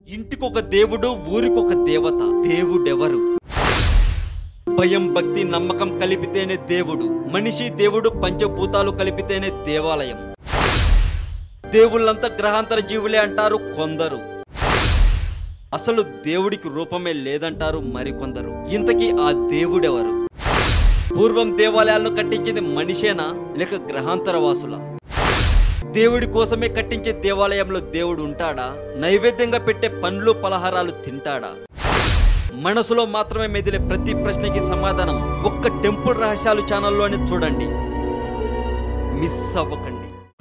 ఇంటికొక దేవుడు ఊరికొక దేవత దేవుడెవరు భయం భక్తి నమ్మకం కలిపితేనే దేవుడు మనిషి దేవుడు పంచభూతాలు కలిపితేనే దేవాలయం దేవుళ్ళంతా గ్రహాంతర జీవులే అంటారు కొందరు అసలు దేవుడికి రూపమే లేదంటారు మరికొందరు ఇంతకీ ఆ దేవుడెవరు పూర్వం దేవాలయాలను కట్టించింది మనిషేనా లేక గ్రహాంతర వాసులా దేవుడి కోసమే కట్టించే దేవాలయంలో దేవుడు ఉంటాడా నైవేద్యంగా పెట్టే పండ్లు పలహారాలు తింటాడా మనసులో మాత్రమే మెదిలే ప్రతి ప్రశ్నకి సమాధానం ఒక్క టెంపుల్ రహస్యాలు ఛానల్లోనే చూడండి మిస్ అవ్వకండి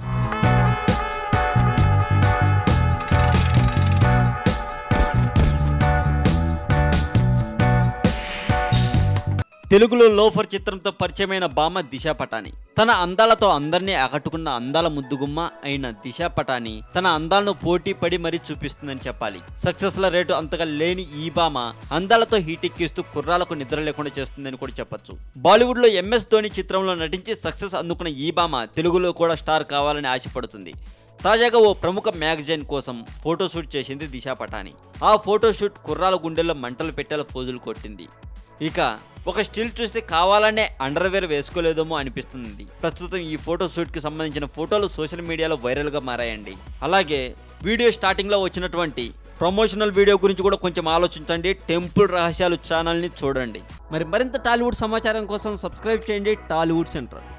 తెలుగులో లోఫర్ చిత్రంతో పరిచయమైన బామ దిశా పటాని తన అందాలతో అందరినీ ఆకట్టుకున్న అందాల ముద్దుగుమ్మ అయిన దిశా పటాని తన అందాలను పోటీ పడి మరీ చూపిస్తుందని చెప్పాలి సక్సెస్ల రేటు అంతగా లేని ఈ బామ అందాలతో హీటెక్కిస్తూ కుర్రాలకు నిద్ర లేకుండా చేస్తుందని కూడా చెప్పొచ్చు బాలీవుడ్ లో ఎంఎస్ ధోని చిత్రంలో నటించి సక్సెస్ అందుకున్న ఈ బామ తెలుగులో కూడా స్టార్ కావాలని ఆశపడుతుంది తాజాగా ఓ ప్రముఖ మ్యాగజైన్ కోసం ఫోటోషూట్ చేసింది దిశా పటాని ఆ ఫోటోషూట్ కుర్రాల గుండెల్లో మంటలు పెట్టేలా పోజులు కొట్టింది ఇక ఒక స్టిల్ చూస్తే కావాలనే అండర్వేర్ వేసుకోలేదేమో అనిపిస్తుంది ప్రస్తుతం ఈ ఫోటో షూట్ కి సంబంధించిన ఫోటోలు సోషల్ మీడియాలో వైరల్ గా మారాయండి అలాగే వీడియో స్టార్టింగ్ లో వచ్చినటువంటి ప్రమోషనల్ వీడియో గురించి కూడా కొంచెం ఆలోచించండి టెంపుల్ రహస్యాలు ఛానల్ని చూడండి మరి మరింత టాలీవుడ్ సమాచారం కోసం సబ్స్క్రైబ్ చేయండి టాలీవుడ్ సెంటర్